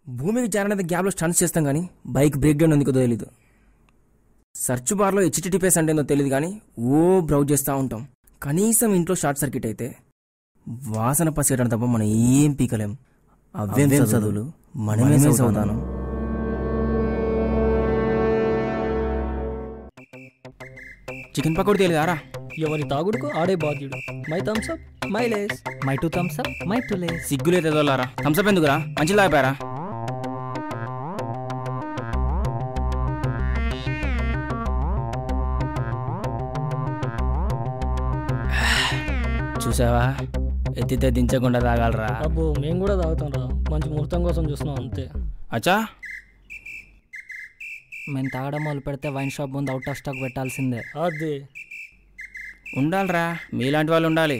భూమికి జారినంత గ్యాప్లో స్టన్స్ చేస్తాం కానీ బైక్ బ్రేక్ డౌన్ ఎందుకు తెలీదు సర్చ్ బార్లో హెచ్టిటిపిఎస్ అంటే ఏందో తెలియదు కానీ ఓ బ్రౌజ్ చేస్తూ ఉంటాం కనీసం ఇంట్లో షార్ట్ సర్క్యూట్ అయితే వాసన పసేయడం తప్ప మనం ఏం పీకలేం అవేం చదువులు మనమే చదువుతాను చికెన్ పకోడీ తెలియదారా ఎవరి తాగుడుకు ఆడే బాధ్యుడు my Thums Up my Lays my two Thums Up my two Lays సిగ్గులేదు ఎదోలారా థమ్సప్ ఎందుకురా మంచి లాగారా చూసావా ఎత్తితే దించకుండా తాగాలరా అబ్బో మేము కూడా తాగుతాం రా మంచి ముహూర్తం కోసం చూస్తున్నాం అంతే అచ్చా మేము తాగడం మొదలు పెడితే వైన్ షాప్ ముందు అవుట్ ఆఫ్ స్టాక్ పెట్టాల్సిందే అదే ఉండాలిరా మీలాంటి వాళ్ళు ఉండాలి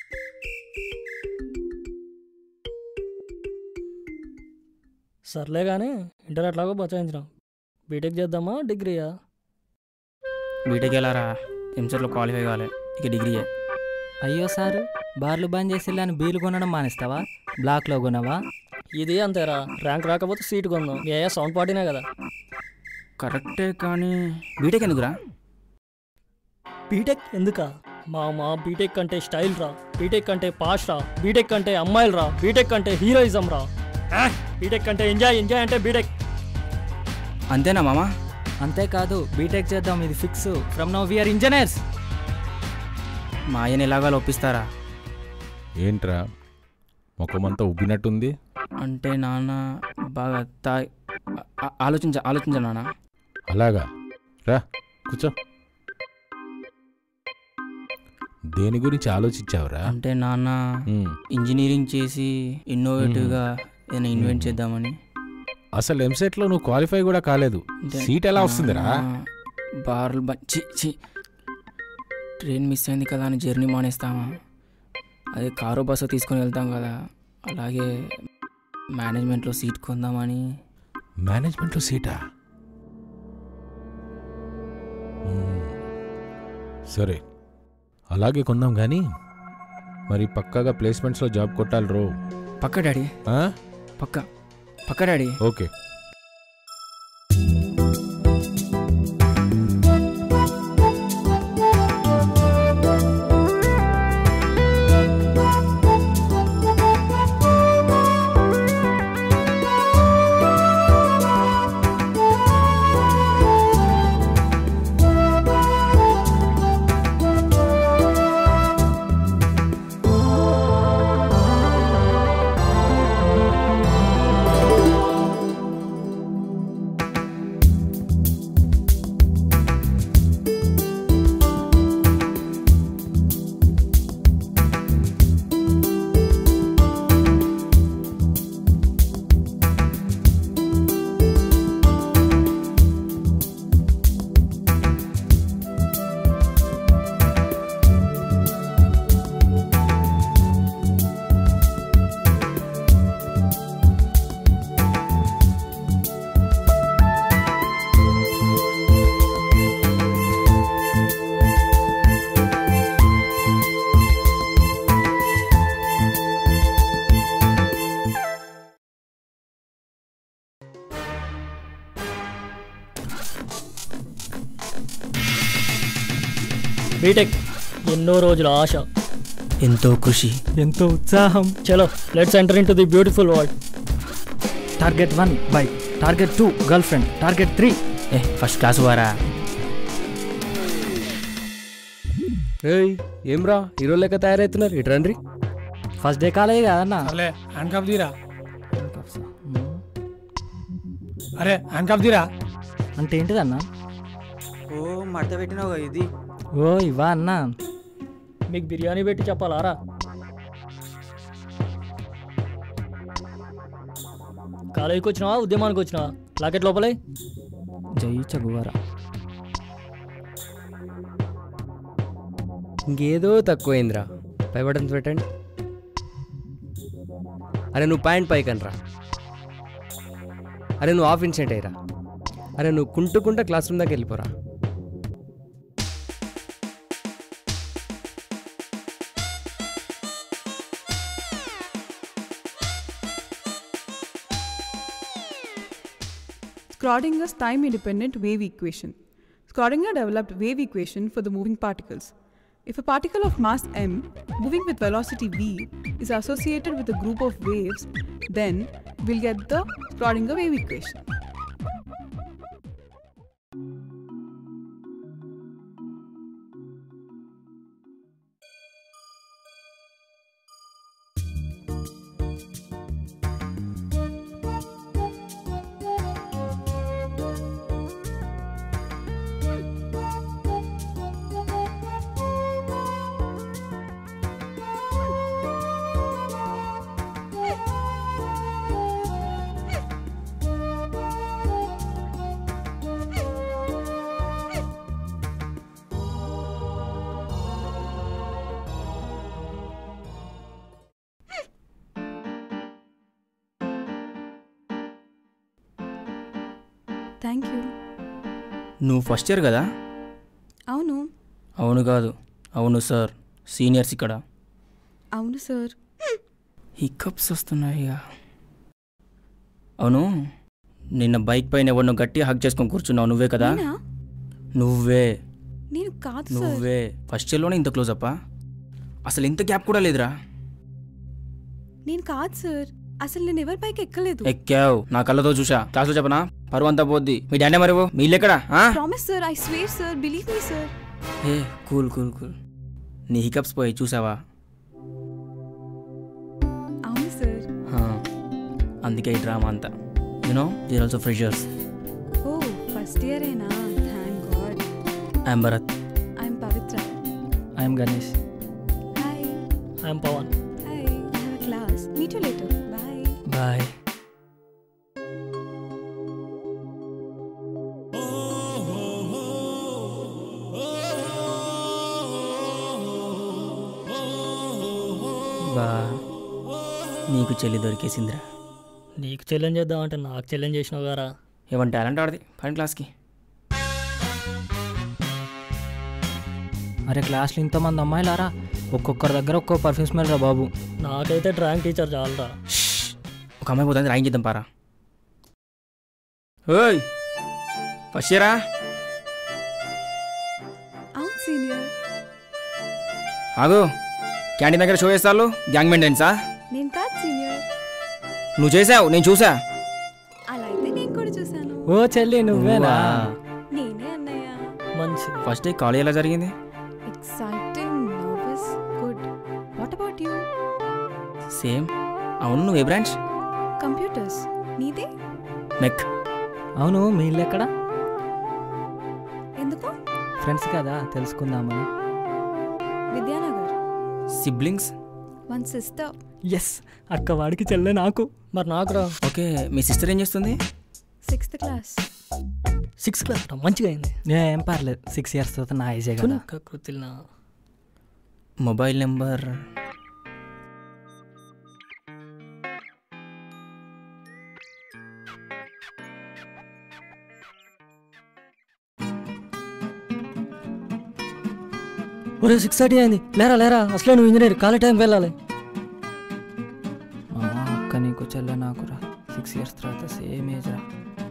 సర్లే కానీ ఇంటర్ అట్లాగో బచాయించినాం బీటెక్ చేద్దామా డిగ్రీయా బీటెక్ వెళ్ళారా ఎంసెట్లో క్వాలిఫై కావాలి ఇక డిగ్రీయే అయ్యో సారు బార్లు బంద్ చేసి అని బీలు కొనడం మానేస్తావా బ్లాక్లో కొనవా ఇది అంతేరా ర్యాంక్ రాకపోతే సీట్ కొందాం మీ అయ్యా సౌండ్ పార్టీనే కదా కరెక్టే కానీ బీటెక్ ఎందుకురా బీటెక్ ఎందుకా మా మా బీటెక్ అంటే స్టైల్ రా బీటెక్ అంటే పాష్ రా బీటెక్ అంటే అమ్మాయిలు రా బీటెక్ అంటే హీరోయిజం రా ఆ, బీటెక్ అంటే ఎంజాయ్ ఎంజాయ్ అంటే బీటెక్ అంతేనా మామా అంతేకాదు బీటెక్ చేద్దాం ఇది fix from now we are engineers మా ఆయన ఎలాగో ఒప్పిస్తారా ఏంట్రా ముఖమంతా ఉబ్బినట్టుంది అంటే నాన్న బాగా తా ఆ- ఆలోచించ ఆలోచించ నాన్న అలాగా రా కూర్చో దేని గురించి ఆలోచించావురా అంటే నాన్న ఉమ్, ఇంజనీరింగ్ చేసి ఇన్నోవేటివ్గా ఏదైనా ఇన్వెంట్ చేద్దామని అసలు ఎంసెట్లో నువ్వు క్వాలిఫై కూడా కాలేదు అంటే సీట్ ఎలా వస్తుందిరా నాన్న, బార్లు బ- చి చి ట్రైన్ మిస్ అయింది కదా అని జర్నీ మానేస్తామా అదే కారు బస్సు తీసుకొని వెళ్తాం కదా అలాగే మేనేజ్మెంట్లో సీట్ కొందామని మేనేజ్మెంట్లో సీటా ఉమ్, సరే అలాగే కొందాం కానీ మరి పక్కాగా ప్లేస్మెంట్స్లో జాబ్ కొట్టాలి రో పక్క డాడీ ఆ? పక్క పక్క డాడీ ఓకే బీటెక్ ఎన్నో రోజుల ఆశ ఎంతో కృషి ఎంతో ఉత్సాహం చలో let's enter into the beautiful world target one bike target two girlfriend target three a first class వారా ఏయ్ ఏమ్రా హీరో లెక్క తయారవుతున్నారు ఇటు రండి ఫస్ట్ డే కాలేజ్ కదన్నా అరే హ్యాండ్ కప్ తీరా అరే హ్యాండ్ కప్ తీరా అంటే ఏంటిదన్నా ఓ మడత పెట్టినావు ఇది ఓ ఇవా అన్నా మీకు బిర్యానీ పెట్టి చెప్పాలారా కాలేజీకి వచ్చినావా ఉద్యమానికి వచ్చినావా లాకెట్ లోపలే జై చగువారా ఇంకేదో తక్కువైందిరా పై బటన్స్ పెట్టండి అరే నువ్వు పాయింట్ పైకనరా అరే నువ్వు ఆఫ్ ఇన్సెంట్ అయ్యరా అరే నువ్వు కుంటుకుంటా క్లాస్ రూమ్ దాకా వెళ్ళిపోరా Schrodinger's time-independent wave equation. Schrodinger developed wave equation for the moving particles. If a particle of mass m moving with velocity v is associated with a group of waves, then we'll get the Schrodinger wave equation. Thank you నువ్వు first year కదా అవును అవును కాదు అవును sir seniors ఇక్కడ అవును sir హిక్కప్స్ వస్తున్నాయి ఇక. అవును నిన్న బైక్ పైన ఎవరినో గట్టిగా హక్ చేసుకొని కూర్చున్నావు నువ్వే కదా నేనా? నువ్వే నేను కాదు సార్ నువ్వే ఫస్ట్ ఇయర్లోనే ఇంత క్లోజ్ అప్పా అసలు ఇంత గ్యాప్ కూడా లేదురా నేను కాదు సార్ అసలు నేను ఎవరి పైకి ఎక్కలేదు ఎక్కావు నా కళ్ళతో చూసా క్లాస్లో చెప్పనా పరువు అంతా పోద్ది మీ డాడీ మరి మీ ఇల్లు ఎక్కడా ఆ? Promise sir I swear sir believe me sir ఏ కూల్ కూల్ కూల్ నీ హికప్స్ పోయి చూసావా అవును సార్ హా. అందుకే ఈ డ్రామా అంతా you know they're also freshers oh first year ఏనా thank God I'm Bharath I'm Pavithra I'm Ganesh hi I'm Pavan hi have class meet you later bye bye బా నీకు చెల్లి దొరికేసిందిరా నీకు ఛాలెంజ్ చేద్దామంటే నాకు ఛాలెంజ్ చేసినావు గారా ఏమన్నా టాలెంట్ ఆడది పైన క్లాస్కి అరే క్లాస్లో ఇంతమంది అమ్మాయిలారా ఒక్కొక్కరి దగ్గర ఒక్కో పర్ఫ్యూమ్ స్మెల్ రా బాబు నాకైతే డ్రాయింగ్ టీచర్ చాలరా ఒక అమ్మాయి పోతుంది రాయింగ్ చేద్దాం పారా ఓయ్ ఫస్ట్ ఇయరా అవును సీనియర్ ఆగు క్యాంటీన్ దగ్గర షో చేస్తాను గ్యాంగ్ మెయింటెన్సా నేను కాదు సీనియర్ నువ్వు చేసావు నేను చూసా అలా అయితే నేను కూడా చూశాను ఓ చెల్లి నువ్వేనా నేనే అన్నయ్య మంచిది ఫస్ట్ డే కాలేజ్ ఎలా జరిగింది exciting nervous good what about you same అవును నువ్వు ఏ బ్రాంచ్ కంప్యూటర్స్ నీదే మెక్ అవును మీ ఇల్లు ఎక్కడ ఎందుకు ఫ్రెండ్స్ కదా తెలుసుకుందామని Vidyanagar siblings one sister yes అక్క వాడికి చెల్లె నాకు మరి నాకురా ఓకే మీ సిస్టర్ ఏం చేస్తుంది సిక్స్త్ క్లాస్ సిక్స్ క్లాస్ మంచిగా అయింది ఏం పర్లేదు సిక్స్ ఇయర్స్ తర్వాత నా ఏజే కదా కృతిల్నా మొబైల్ నెంబర్ ఒరే సిక్స్ థర్టీ అయింది లేరా లేరా అసలే నువ్వు ఇంజనీర్ కాలే టైం వెళ్ళాలి మా అక్క నీకు చెల్లె నాకురా సిక్స్ ఇయర్స్ తర్వాత సేమ్ ఏజ్ రా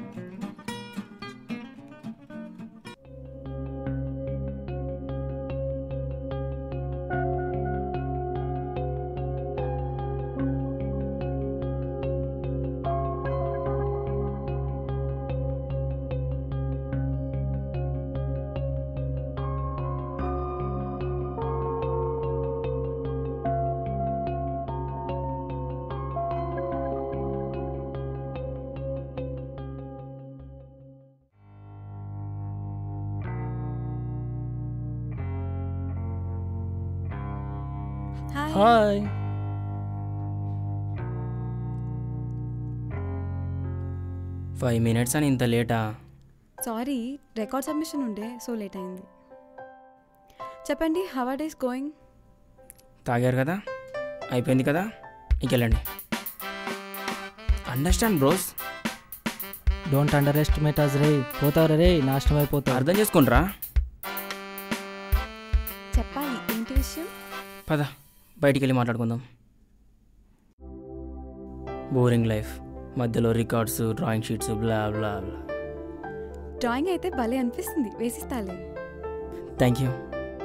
హాయ్ హాయ్ ఫైవ్ మినిట్స్ అని ఇంత లేటా సారీ రికార్డ్ సబ్మిషన్ ఉండే సో లేట్ అయింది చెప్పండి హవా డేస్ గోయింగ్ తాగారు కదా అయిపోయింది కదా ఇంకెళ్ళండి understand bros don't underestimate us రే పోతావు రే నాశనం అయిపోతావు అర్థం చేసుకుంట్రా చెప్పాలి ఏంటి విషయం పద బయటికి వెళ్ళి మాట్లాడుకుందాం బోరింగ్ లైఫ్ మధ్యలో records drawing sheets blah blah blah drawing అయితే భలే అనిపిస్తుంది వేసిస్తాలే థ్యాంక్ యూ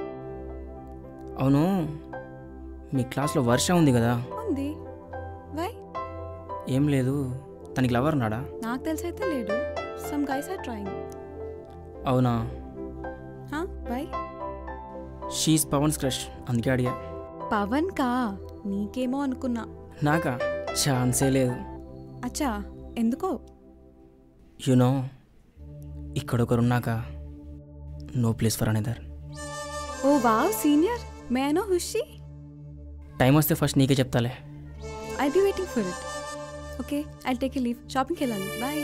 అవును మీ క్లాస్లో వర్ష ఉంది కదా ఉంది వై ఏం లేదు తనకి లవర్ ఉన్నాడా నాకు తెలిసైతే లేడు సమ్ గైస్ ఆర్ ట్రాయింగ్ అవునా వై షీస్ పవన్స్ క్రష్ అందుకే అడిగా పవన్ కా నీకేమో అనుకున్నా నాకా ఛాన్సే లేదు అచ్చా ఎందుకో యునో ఇక్కడొకరున్నాక no place for another oh wow senior may I know హుషి టైం వస్తే ఫస్ట్ నీకే చెప్తాలే I be waiting for it okay I take a leave షాపింగ్కి వెళ్ళాలి బాయ్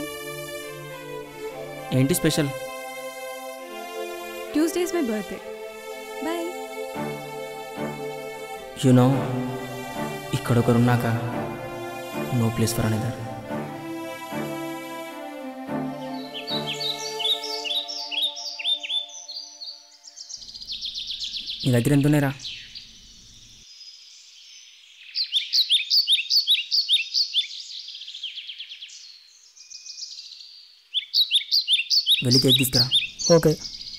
ఏంటి special Tuesday is my birthday bye you know ఇక్కడొకరున్నాక no place for another నీ దగ్గర ఎంత ఉన్నాయిరా వెళ్ళి కేక్ తీసుకురా ఓకే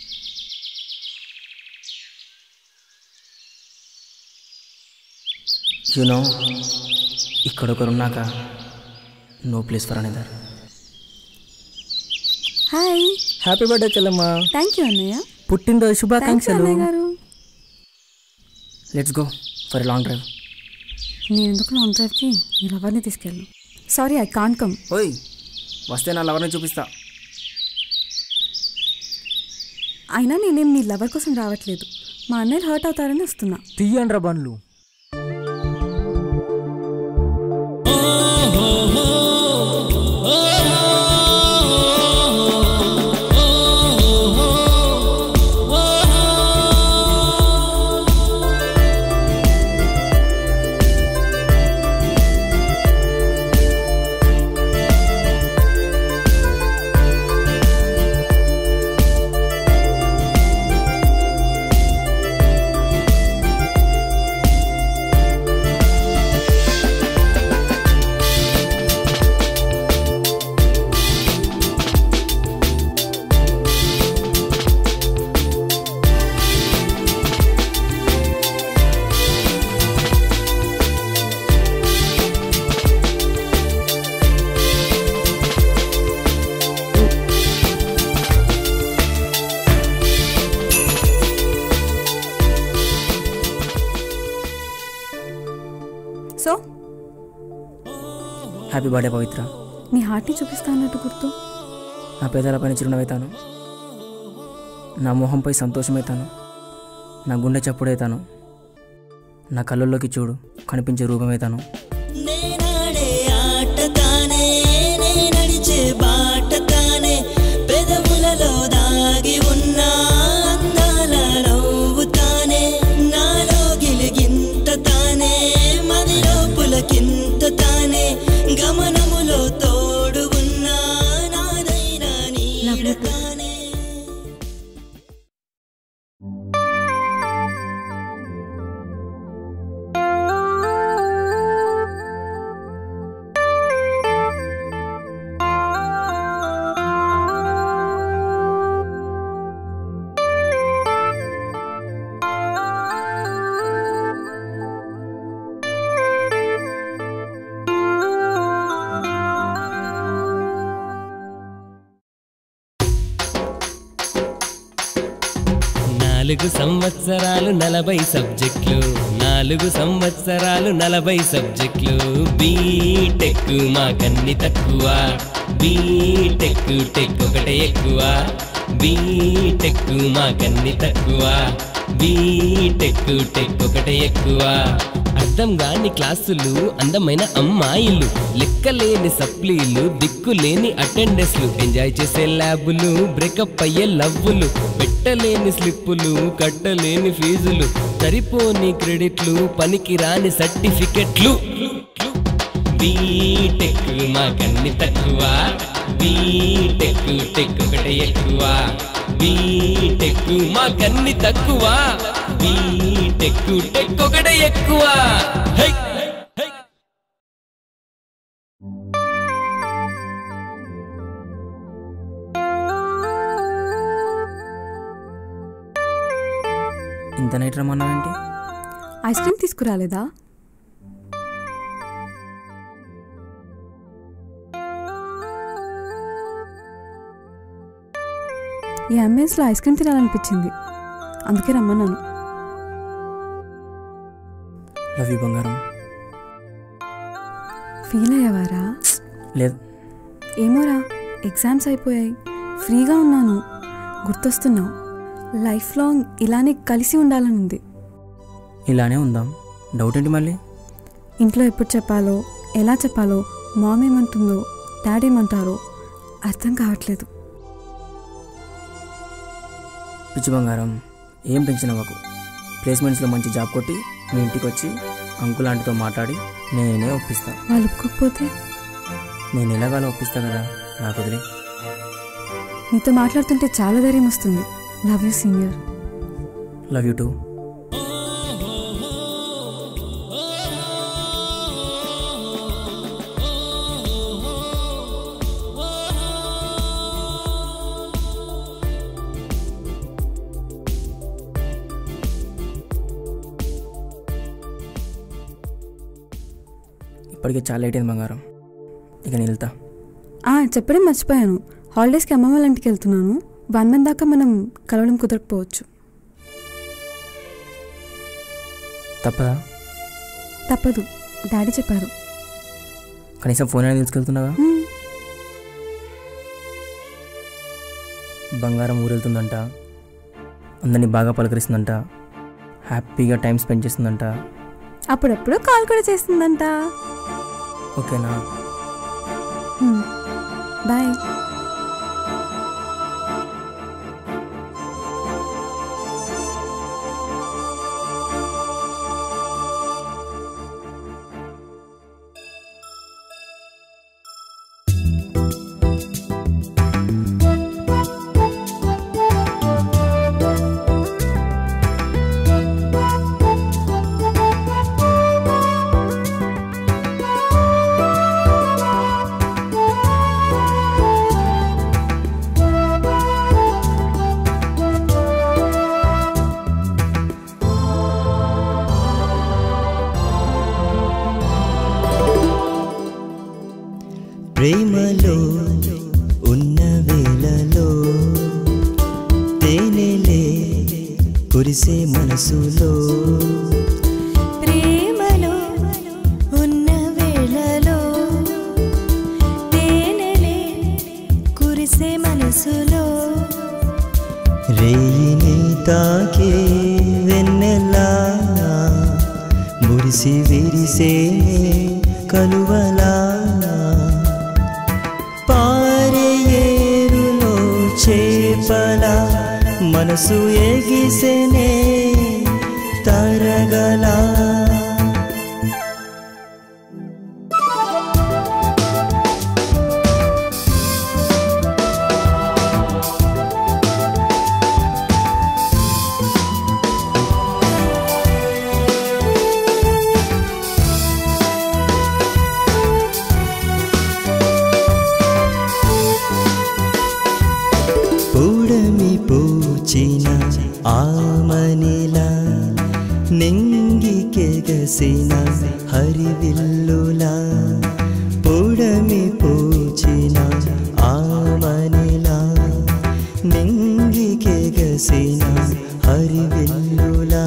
యునో ఇక్కడొకరున్నాక no place for another hi happy birthday చెల్లమ్మా థ్యాంక్ యూ అన్నయ్య పుట్టినరోజు థ్యాంక్స్ శుభాకాంక్షలు అన్నయ్య గారు let's go for long drive నేను ఎందుకు లాంగ్ డ్రైవ్కి నీ లవర్ని తీసుకెళ్ళను సారీ ఐ కాంట్ కమ్ ఓయ్ వస్తే నా లవర్ని చూపిస్తా అయినా నేనేం నీ లవర్ కోసం రావట్లేదు మా అన్నయ్యలు హర్ట్ అవుతారని వస్తున్నా తీయండ్రా బండ్లు సో హ్యాపీ బర్త్డే పవిత్ర నీ హార్ట్ని చూపిస్తా అన్నట్టు గుర్తు నా పేదలపైన చిరునవ్వుతాను నా మొహంపై సంతోషమవుతాను నా గుండె చప్పుడవుతాను నా కళ్ళల్లోకి చూడు కనిపించే రూపమవుతాను నేనాడే ఆట తానే నే నడిచే బాట తానే పెదవులలో దాగి ఉన్న అందాల నవ్వు తానే నాలో గిలిగింత తానే మదిలో పులకింత తానే గమనములో తోడు ఉన్న నాదైనా నీడ తానే నాలుగు సంవత్సరాలు నలభై సబ్జెక్టులు నాలుగు సంవత్సరాలు నలభై సబ్జెక్టులు బీటెక్ మాకన్ని తక్కువ బీటెక్ టెక్ ఒకటే ఎక్కువ బీటెక్ మాకన్ని తక్కువ బీటెక్ టెక్ ఒకటే ఎక్కువ అర్థం కాని క్లాసులు అందమైన అమ్మాయిలు లెక్కలేని సప్లీలు దిక్కులేని అటెండెన్స్లు ఎంజాయ్ చేసే ల్యాబులు బ్రేకప్ అయ్యే లవ్వులు పెట్టలేని స్లిప్పులు కట్టలేని ఫీజులు సరిపోని క్రెడిట్లు పనికి రాని సర్టిఫికెట్లు బీటెక్ మాకన్ని తక్కువ బీటెక్ టెక్ ఒకటే ఎక్కువ బీటెక్ మాకన్ని తక్కువ బీటెక్ టెక్ ఒకటే ఎక్కువ హై నైట్ రమ్మన్నావేంటి ఐస్ క్రీమ్ తీసుకురాలేదా ఈ అంబియన్స్లో ఐస్ క్రీమ్ తినాలనిపించింది అందుకే రమ్మన్నాను లవ్ యూ బంగారం ఫీల్ అయ్యావారా లేదు ఏమోరా ఎగ్జామ్స్ అయిపోయాయి ఫ్రీగా ఉన్నాను గుర్తొస్తున్నావు లైఫ్ లాంగ్ ఇలానే కలిసి ఉండాలని ఉంది ఇలానే ఉందాం డౌట్ ఏంటి మళ్ళీ ఇంట్లో ఎప్పుడు చెప్పాలో ఎలా చెప్పాలో మామ్ ఏమంటుందో డాడీ ఏమంటారో అర్థం కావట్లేదు పిచ్చి బంగారం ఏం టెన్షన్ అవ్వకు ప్లేస్మెంట్స్లో మంచి జాబ్ కొట్టి మీ ఇంటికి వచ్చి అంకుల్ ఆంటీతో మాట్లాడి నేనే ఒప్పిస్తా వాళ్ళు ఒప్పుకోకపోతే నేను ఎలాగాలో ఒప్పిస్తా కదా నాకు వదిలే నీతో మాట్లాడుతుంటే చాలా ధైర్యం వస్తుంది love you senior love you too ఇప్పటికే చాలా లేట్ అయింది బంగారం ఇక నేను వెళ్తా ఆ, చెప్పడం మర్చిపోయాను హాలిడేస్కి అమ్మమ్మ వాళ్ళ ఇంటికి వెళ్తున్నాను వన్ మంత్ దాకా మనం కలవడం కుదరకపోవచ్చు తప్పదా తప్పదు డాడీ చెప్పారు కనీసం ఫోన్ అయినా తీసుకెళ్తున్నావా హ్మ్, బంగారం ఊరెళ్తుందంట అందరినీ బాగా పలకరిస్తుందంట హ్యాపీగా టైం స్పెండ్ చేస్తుందంట అప్పుడప్పుడు కాల్ కూడా చేస్తుందంట ఓకేనా హ్మ్, బాయ్ ప్రేమలో ఉన్న వేళలో తేనెలే కురిసే మనసులో ప్రేమలో ఉన్న వేళలో తేనెలే కురిసే మనసులో రేయిని తాకే వెన్నెలా మురిసి విరిసే కలువలా పారే ఏరులో చేపలా మనసు ఎగిసెనే తరగలా పూడమి పూచిన ఆమనిలా నింగికెగసిన హరివిల్లులా పూడమి పూచిన ఆమనిలా నింగికెగసిన హరివిల్లులా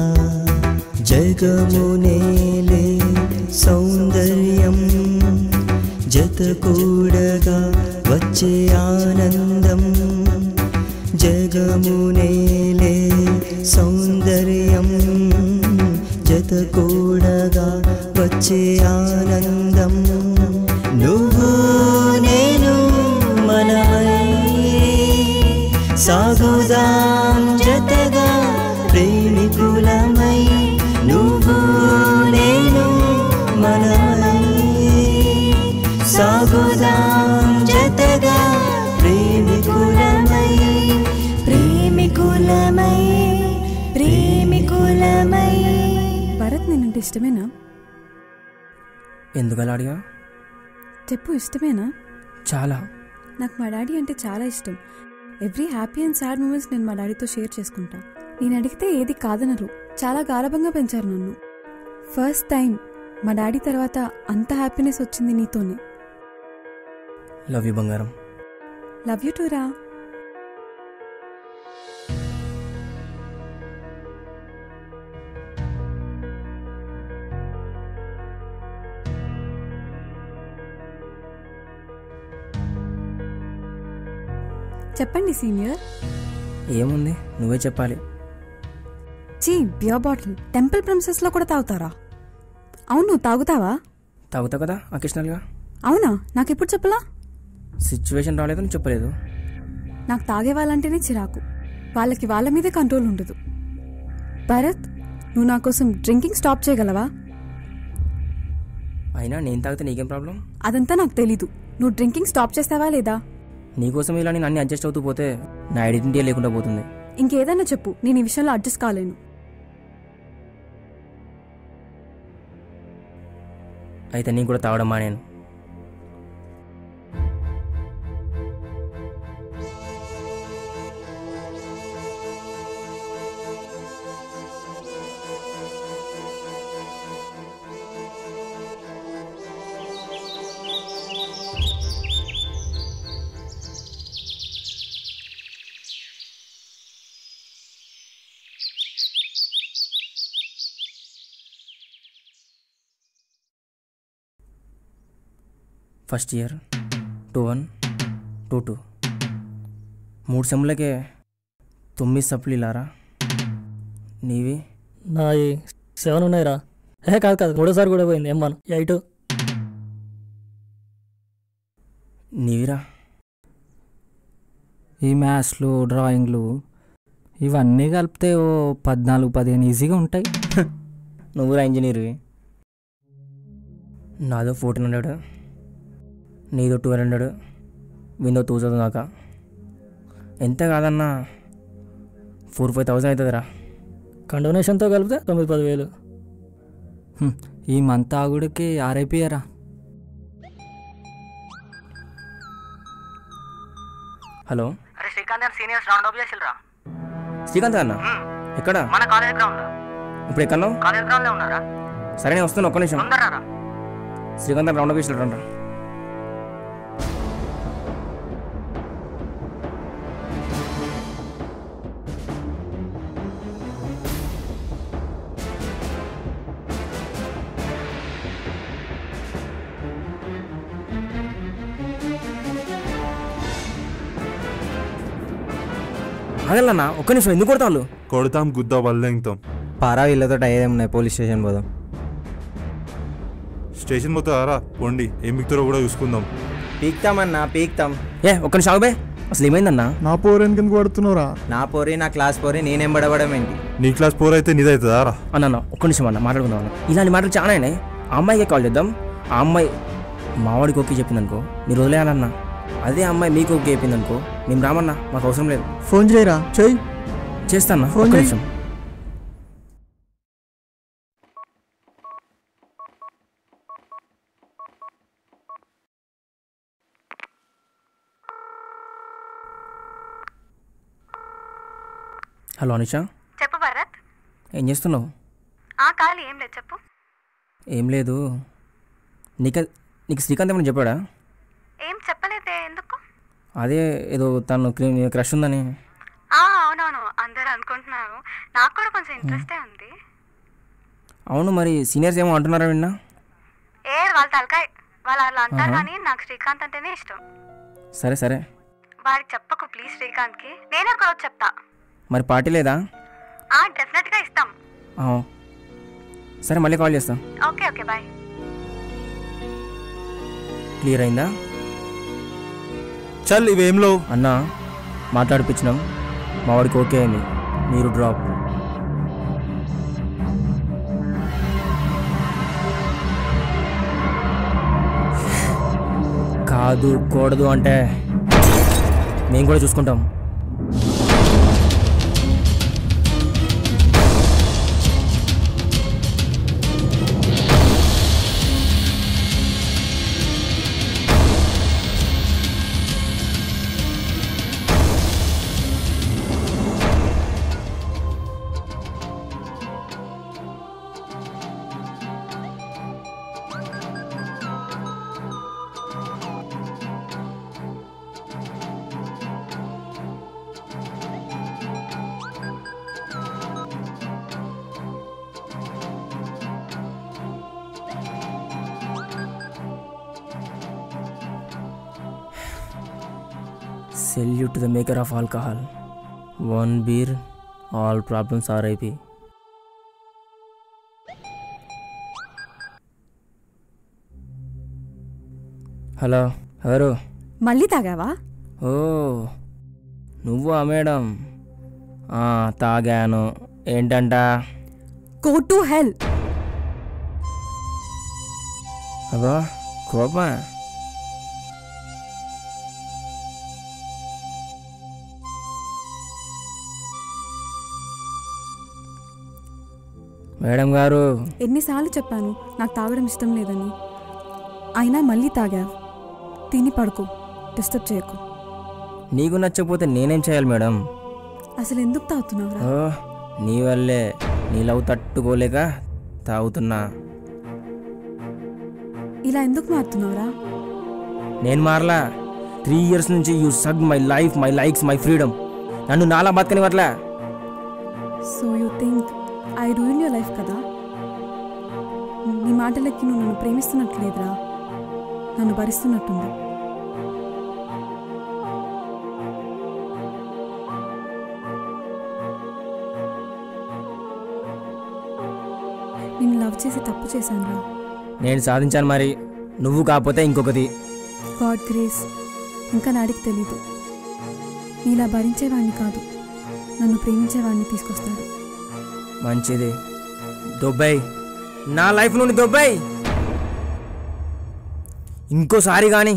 జగమునేలే సౌందర్యం జత కూడగా వచ్చే ఆనందం జగమునేలే సౌందర్యం జత కూడగా వచ్చే ఆనందం నువ్వు నేను మనమై సాగుదాం జతగా ప్రేమికులమై నువ్వు నేను మనమై సాగుదాం జతగా ప్రేమికులమై ప్రేమికులమై ప్రేమికులమై భరత్ నేనంటే ఇష్టమేనా ఎందుకు అలా అడిగా చెప్పు ఇష్టమేనా చాలా నాకు మా డాడీ అంటే చాలా ఇష్టం every happy and sad moments నేను మా డాడీతో షేర్ చేసుకుంటా నేను అడిగితే ఏది కాదనరు చాలా గారభంగా పెంచారు నన్ను ఫస్ట్ టైం మా డాడీ తర్వాత అంత హ్యాపీనెస్ వచ్చింది నీతోనే లవ్ యూ బంగారం లవ్ యూ టూరా చెప్పండి సీనియర్ ఏముంది నువ్వే చెప్పాలి చీ బియర్ బాటిల్ టెంపుల్ ప్రిన్సెస్లో కూడా తాగుతారా అవును నువ్వు తాగుతావా తాగుతావు కదా అకేషనల్గా అవునా నాకెప్పుడు చెప్పలా సిచ్యువేషన్ రాలేదు నువ్వు చెప్పలేదు నాకు తాగే వాళ్ళంటేనే చిరాకు వాళ్ళకి వాళ్ళ మీదే కంట్రోల్ ఉండదు భరత్ నువ్వు నా కోసం డ్రింకింగ్ స్టాప్ చేయగలవా అయినా నేను తాగితే నీకేం ప్రాబ్లం అదంతా నాకు తెలీదు నువ్వు డ్రింకింగ్ స్టాప్ చేస్తావా లేదా నీకోసం ఇలా నేను అన్ని అడ్జస్ట్ అవుతూ పోతే నా ఐడెంటిటీ లేకుండా పోతుంది ఇంకేదైనా చెప్పు నేను ఈ విషయంలో అడ్జస్ట్ కాలేను అయితే నేను కూడా తాగడం మానేను first year two one two two మూడు సెమ్లకే తొమ్మిది సప్లు ఇలారా నీవి నా సెవెన్ ఉన్నాయిరా ఏ కాదు కాదు మూడోసారి కూడా పోయింది ఏం మనం ఎయిట్ నీవిరా ఈ మ్యాథ్స్లు డ్రాయింగ్లు ఇవన్నీ కలిపితే ఓ పద్నాలుగు పదిహేను ఈజీగా ఉంటాయి నువ్వురా ఇంజనీర్వి నాదో ఫోర్టీన్ హండ్రెడ్ నీదో ట్వెల్వ్ హండ్రెడ్ విందో టూ థౌసండ్ దాకా ఎంత కాదన్నా ఫోర్ ఫైవ్ థౌసండ్ అవుతుందిరా కండోనేషన్తో కలిపితే తొమ్మిది పదివేలు హ్మ్, ఈ మంత్ ఆగుడికి ఆరైపోయారా హలో అరే Srikanth garu seniors round up చేసిల్రా శ్రీకాంత్ అన్న ఎక్కడ మన కాలేజ్ గ్రౌండ్ ఇప్పుడు ఎక్కడో కాలేజ్ గ్రౌండ్ లో ఉన్నారా సరే నేను వస్తాను ఒక్క నిమిషం తొందరరా రా. శ్రీకాంత్ అన్న రౌండ్ ఆఫీస్లో రండి ఆగలన్నా ఒక్క నిమిషం ఎందుకు కొడతాను కొడతాం గుద్దా వల్లెంగుతాం పారా వీళ్ళతో అయ్యేదేమున్నాయి పోలీస్ స్టేషన్ పోదాం స్టేషన్ మొత్తం ఆరా పోండి ఏం మిక్తారో కూడా చూసుకుందాం పీక్తామన్నా పీక్తాం ఏ ఒక్క నిమిషం ఆగబే అసలు ఏమైందన్నా నా పోరు ఎందుకు కొడుతున్నారా నా పోరి నా క్లాస్ పోరి నేనేం పడబడం ఏంటి నీ క్లాస్ పోర్ అయితే నీదవుతుందా రా అన్న అన్న ఒక్క నిమిషం అన్న మాట్లాడుకుందాం అన్న ఇలాంటి మాటలు చాలా అయినాయి ఆ అమ్మాయికే కాల్ చేద్దాం ఆ అమ్మాయి మావాడికి ఓకే చెప్పిందనుకో మీరు వదిలేయాలన్నా అదే అమ్మాయి మీకు ఓకే చెప్పిందనుకో మేము రామన్నా మాకు అవసరం లేదు ఫోన్ చేయరా చెయ్యి చేస్తాను ఫోన్ ఒక్క చేయి. నిమిషం హలో అనిషా చెప్పు భరత్ ఏం చేస్తున్నావు ఆ ఖాళీ ఏం లేదు చెప్పు ఏం లేదు నీకు నీకు శ్రీకాంత్ ఏమైనా చెప్పాడా ఏం చెప్పలేదే ఎందుకు అదే ఏదో తను క్రష్ ఉందని ఆ అవునవును అందరూ అనుకుంటున్నారు నాకు కూడా కొంచెం ఇంట్రెస్టే ఉంది అవును మరి సీనియర్స్ ఏమో అంటున్నారా విన్నా ఏ వాళ్ళ తలకాయ వాళ్ళు అలా అంటారు ఆహా. కానీ నాకు శ్రీకాంత్ అంటేనే ఇష్టం సరే సరే వాడికి చెప్పకు ప్లీజ్ శ్రీకాంత్కి నేనే ఒక రోజు చెప్తా మరి పార్టీ లేదా ఆ డెఫినెట్ గా ఇస్తాం ఆ. సరే మళ్ళీ కాల్ చేస్తా ఓకే ఓకే బాయ్ క్లియర్ అయిందా చల్ ఇవేంలో అన్న మాట్లాడిపించినాం మా వాడికి ఓకే అయింది మీరు డ్రాప్ కాదు కూడదు అంటే మేము కూడా చూసుకుంటాం salute to the maker of alcohol one beer all problems are అయిపోయి హలో ఎవరు మళ్ళీ తాగావా ఓ నువ్వా మేడం ఆ, తాగాను ఏంటంట గో టు హెల్ అబ్బా కోపమా మేడం గారు ఎన్నిసార్లు చెప్పాను నాకు తాగడం ఇష్టం లేదని అయినా మళ్ళీ తాగావు తిని పడుకో డిస్టర్బ్ చేయకు నీకు నచ్చకపోతే నేనేం చేయాలి మేడం అసలు ఎందుకు తాగుతున్నావురా ఓ నీ వల్లే నీ లవ్ తట్టుకోలేక తాగుతున్నా ఇలా ఎందుకు మారుతున్నావురా నేను మారలా త్రీ ఇయర్స్ నుంచి you suck my life my likes my freedom నన్ను నాలా బతకని వట్లా so you think I ruin your life కదా నీ మాటలకి నువ్వు నన్ను ప్రేమిస్తున్నట్లేదురా నన్ను భరిస్తున్నట్టుంది నేను లవ్ చేసి తప్పు చేశానురా నేను సాధించాను మరి నువ్వు కాకపోతే ఇంకొకటి గాడ్ గ్రేస్ ఇంకా నాడికి తెలీదు నీలా భరించేవాడిని కాదు నన్ను ప్రేమించేవాడిని తీసుకొస్తాడు మంచిది దుబాయ్ నా లైఫ్ నుండి దుబాయ్ ఇంకోసారి కానీ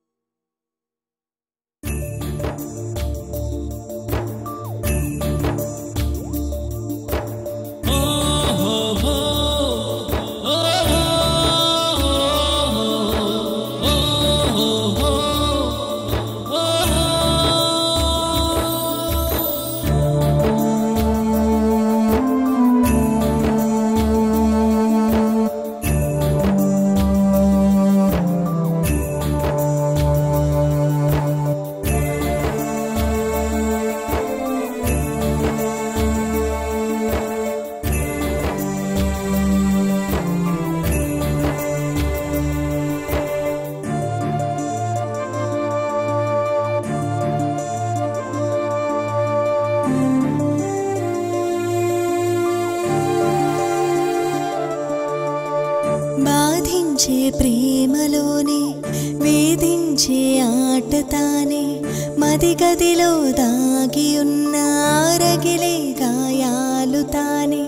బాధించే ప్రేమలోనే వేధించే ఆట తానే మది గదిలో దాగి ఉన్న రగిలే గాయాలు తానే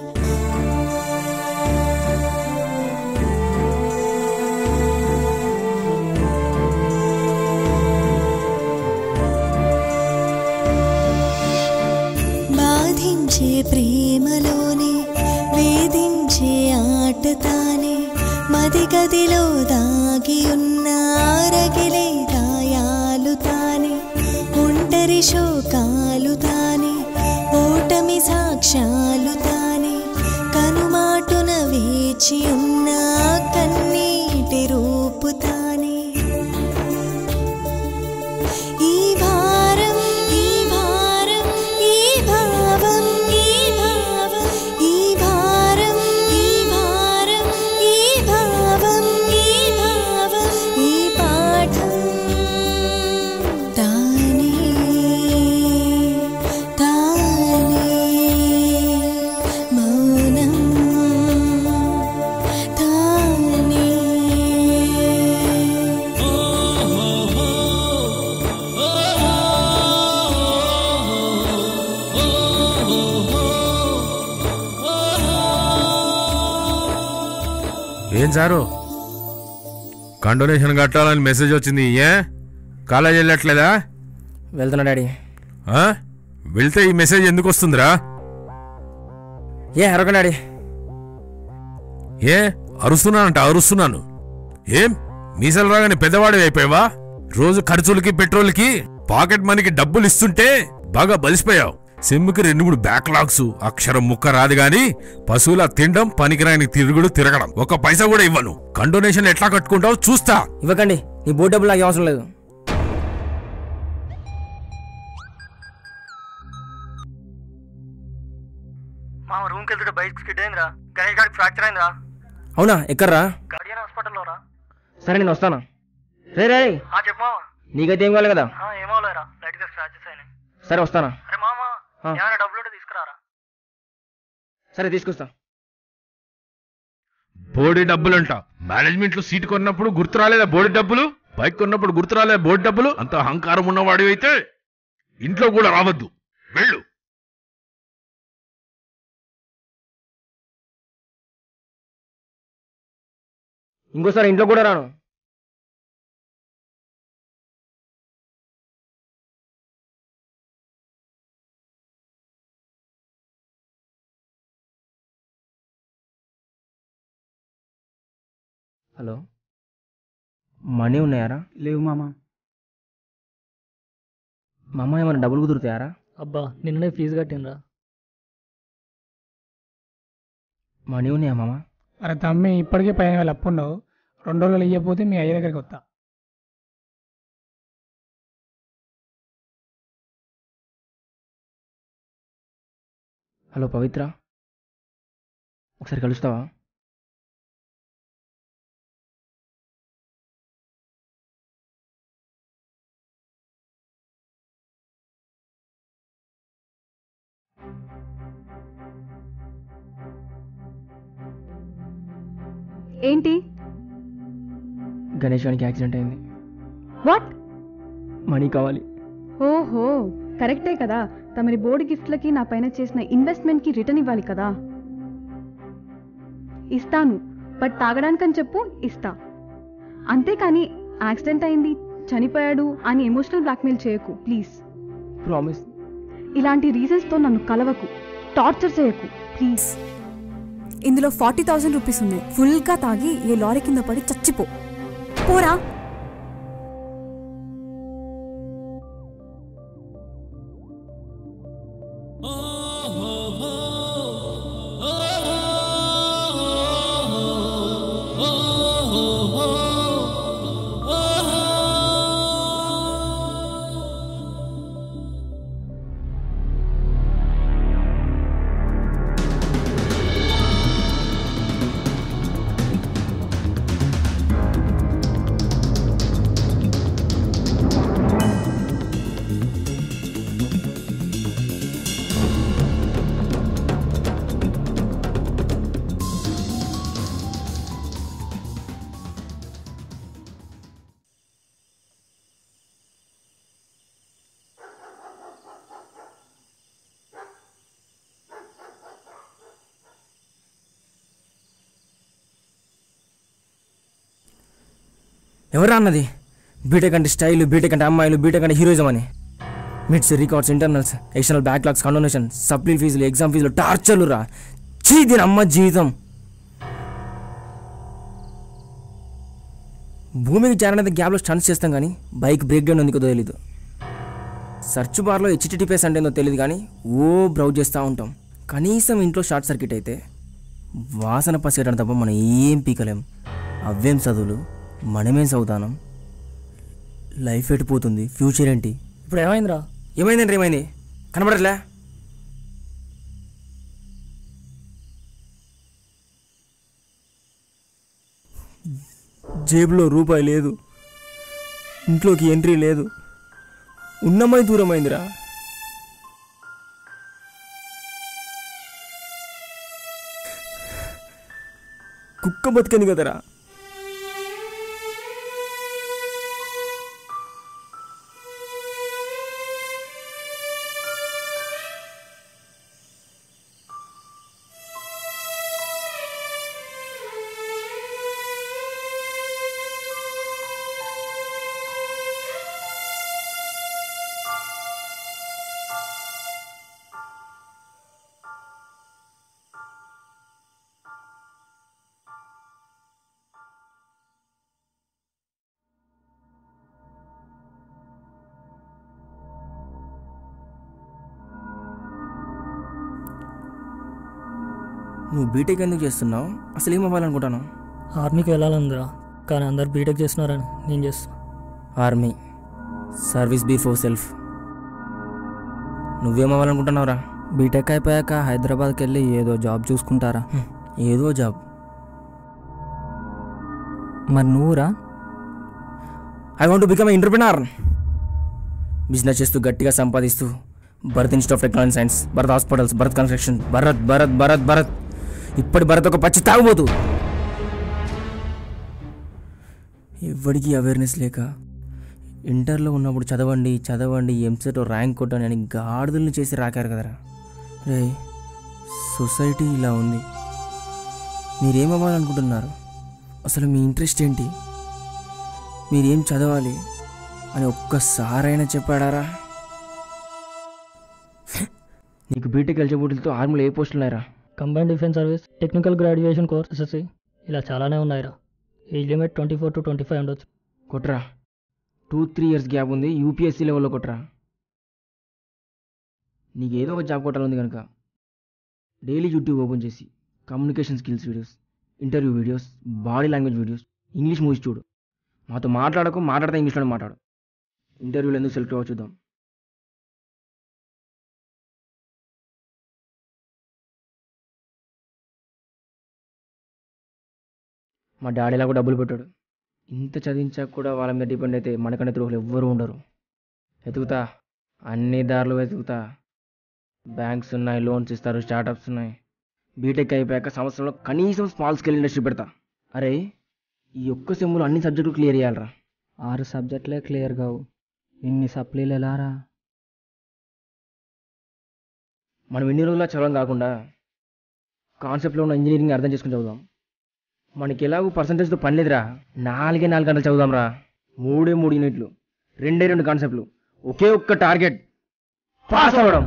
బాధించే ప్రేమలోనే వేధించే ఆట తానే మది గదిలో దాగి ఉన్న రగిలే గాయాలు తానే ఒంటరి శోకాలు తానే ఓటమి సాక్ష్యాలు తానే కనుమాటున వేచి ఉన్న కన్నీటి రూపు తానే ఈ భారం ఈ భారం ఈ భావం ఈ భావం ఈ భారం ఈ భారం ఈ భావం ఈ భావం ఈ పాఠం తానే తానే మౌనం తానే ఏం సారు కండోనేషన్ కట్టాలని మెసేజ్ వచ్చింది ఏ కాలేజ్ వెళ్ళట్లేదా వెళ్తున్నా డాడీ ఆ? వెళ్తే ఈ మెసేజ్ ఎందుకు వస్తుందిరా ఏ అరొక డాడీ ఏ అరుస్తున్నానంట అరుస్తున్నాను ఏం మీసలు రాగానే పెద్దవాడి అయిపోయావా రోజు ఖర్చులకి పెట్రోల్కి పాకెట్ మనీకి డబ్బులు ఇస్తుంటే బాగా బలిసిపోయావు సిమ్కి రెండు మూడు బ్యాక్లాగ్స్ అక్షరం ముక్క రాదు గాని పశువుల తినడం పనికిరాని తిరుగుడు తిరగడం ఒక పైసా కూడా ఇవ్వను కండోనేషన్ ఎట్లా కట్టుకుంటావు చూస్తా ఇవ్వకండి నీ బోర్డు డబ్బులు నాకు అవసరం లేదు మా రూమ్కి వెళ్తుంటే బైక్ స్కిడ్ అయిందిరా గణేష్ గారికి ఫ్రాక్చర్ అయిందిరా అవునా ఎక్కడ్రా గడియన్ హాస్పిటల్లో రా సరే నేను వస్తాను రే రే ఆ చెప్పు మావా నీకైతే ఏం కావాలి కదా ఆ, ఏమో లేరా లైట్ తెస్తా సరే వస్తానా అరే మామ ఆ. ఏమైనా డబ్బులు ఉంటే తీసుకురారా సరే తీసుకొస్తా బోడి డబ్బులంట మేనేజ్మెంట్ లో సీట్ కొన్నప్పుడు గుర్తు రాలేదా బోడి డబ్బులు బైక్ కొన్నప్పుడు గుర్తు రాలేదా బోడి డబ్బులు అంత అహంకారం ఉన్నవాడి అయితే ఇంట్లో కూడా రావద్దు వెళ్ళు ఇంకోసారి ఇంట్లో కూడా రాను హలో మనీ ఉన్నాయారా లేవు మామ మా అమ్మ ఏమైనా డబ్బులు కుదురుతాయారా అబ్బా నిన్ననే ఫీజు కట్టినరా మనీ ఉన్నాయా మామ అరే తమ్మి ఇప్పటికే పైన వేలు అప్పు ఉండవు రెండు రోజులు ఇవ్వకపోతే మీ అయ్య దగ్గరికి వస్తా హలో పవిత్ర ఒకసారి కలుస్తావా ఏంటి గణేష్ గారికి యాక్సిడెంట్ అయింది వాట్ మనీ కావాలి ఓహో కరెక్టే కదా తమరి బోర్డు గిఫ్ట్లకి నా పైన చేసిన ఇన్వెస్ట్మెంట్కి రిటర్న్ ఇవ్వాలి కదా ఇస్తాను బట్ తాగడానికని చెప్పు ఇస్తా అంతేకాని యాక్సిడెంట్ అయింది చనిపోయాడు అని ఎమోషనల్ బ్లాక్మెయిల్ చేయకు ప్లీజ్ ప్రామిస్ ఇలాంటి రీజన్స్తో నన్ను కలవకు టార్చర్ చేయకు ప్లీజ్ ఇందులో ఫార్టీ థౌజండ్ రూపీస్ ఉన్నాయి ఫుల్గా తాగి ఏ లారీ కింద పడి చచ్చిపో పోరా ఎవరా అన్నది బీటెక్ అంటే స్టైల్ బీటెక్ అంటే అమ్మాయిలు బీటెక్ అంటే హీరోయిజం అని mids records internals external backlogs condonation supply ఫీజులు ఎగ్జామ్ ఫీజులు టార్చర్లు రా చీ దీని అమ్మ జీవితం భూమికి చేరనేది గ్యాప్లో స్టన్స్ చేస్తాం కానీ బైక్ బ్రేక్ డౌన్ ఎందుకో తెలీదు సర్చ్ బార్లో హెచ్టిటిపిఎస్ అంటే ఏందో తెలియదు కానీ ఓ బ్రౌజ్ చేస్తూ ఉంటాం కనీసం ఇంట్లో షార్ట్ సర్క్యూట్ అయితే వాసన పసేయడం తప్ప మనం ఏం పీకలేం అవేం చదువులు మనమేం చదువుతానం లైఫ్ ఎటుపోతుంది ఫ్యూచర్ ఏంటి ఇప్పుడు ఏమైందిరా ఏమైందండి ఏమైంది కనబడట్లే జేబులో రూపాయి లేదు ఇంట్లోకి ఎంట్రీ లేదు ఉన్నమై దూరమైందిరా కుక్క బతికింది కదరా నువ్వు బీటెక్ ఎందుకు చేస్తున్నావు అసలు ఏం అవ్వాలనుకుంటాను ఆర్మీకి వెళ్ళాలందిరా కానీ అందరు బీటెక్ చేస్తున్నారని నేను చేస్తా ఆర్మీ సర్వీస్ బిఫోర్ సెల్ఫ్ నువ్వేం అవ్వాలనుకుంటున్నావురా బీటెక్ అయిపోయాక హైదరాబాద్కి వెళ్ళి ఏదో జాబ్ చూసుకుంటారా ఏదో జాబ్ మరి నువ్వురా I want become entrepreneur business చేస్తూ గట్టిగా సంపాదిస్తూ Bharath institute of technology science Bharath hospitals Bharath construction Bharath Bharath Bharath Bharath ఇప్పటి భరత్ ఒక పచ్చి తాగుబోతు ఎవరికి అవేర్నెస్ లేక ఇంటర్లో ఉన్నప్పుడు చదవండి చదవండి ఎంసెట్ ర్యాంక్ కొట్టని అని గాడిదలను చేసి రాకారు కదరా రే సొసైటీ ఇలా ఉంది మీరేమవ్వాలనుకుంటున్నారు అసలు మీ ఇంట్రెస్ట్ ఏంటి మీరేం చదవాలి అని ఒక్కసారైనా చెప్పాడారా నీకు బీటెక్ ఎలిజిబిలిటీతో ఆర్మీలో ఏ పోస్టులు ఉన్నాయరా combine defence service technical graduation course SSC ఇలా చాలానే ఉన్నాయిరా age limit twenty four to twenty five ఉండొచ్చు కొట్రా టూ త్రీ ఇయర్స్ గ్యాప్ ఉంది యూపీఎస్సీ లెవెల్లో కొట్రా నీకు ఏదో ఒక జాబ్ కొట్టాలని కనుక డైలీ యూట్యూబ్ ఓపెన్ చేసి communication skills videos interview videos body language videos English movies చూడు మాతో మాట్లాడకు మాట్లాడితే ఇంగ్లీష్లోనే మాట్లాడు ఇంటర్వ్యూలో ఎందుకు సెలెక్ట్ అవ్వ చూద్దాం మా డాడీలా కూడా డబ్బులు పెట్టాడు ఇంత చదివించాక కూడా వాళ్ళ మీద డిపెండ్ అయితే మనకనే ద్రోహులు ఎవ్వరూ ఉండరు వెతుకుతా అన్ని దారులు వెతుకుతా బ్యాంక్స్ ఉన్నాయి లోన్స్ ఇస్తారు స్టార్టప్స్ ఉన్నాయి బీటెక్ అయిపోయాక సంవత్సరంలో కనీసం స్మాల్ స్కేల్ ఇండస్ట్రీ పెడతా అరే ఈ ఒక్క సెమ్ములో అన్ని సబ్జెక్టులు క్లియర్ చేయాలరా ఆరు సబ్జెక్టులే క్లియర్ కావు ఇన్ని సప్లీలు ఎలారా మనం ఎన్ని రోజులు చదవడం కాకుండా కాన్సెప్ట్లో ఉన్న ఇంజనీరింగ్ అర్థం చేసుకుని చదువుదాం మనకి ఎలాగో పర్సంటేజ్తో పని లేదురా నాలుగే నాలుగు గంటలు చదువుదాంరా మూడే మూడు యూనిట్లు రెండే రెండు కాన్సెప్ట్లు ఒకే ఒక్క టార్గెట్ పాస్ అవ్వడం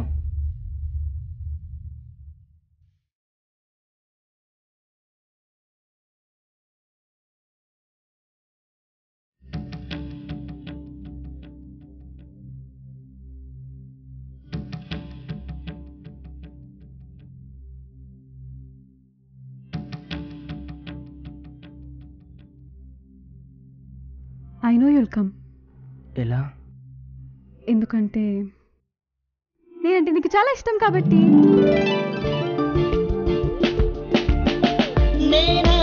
ఐ నో యుల్ కమ్ ఎలా ఎందుకంటే నేనంటే నీకు చాలా ఇష్టం కాబట్టి నేనే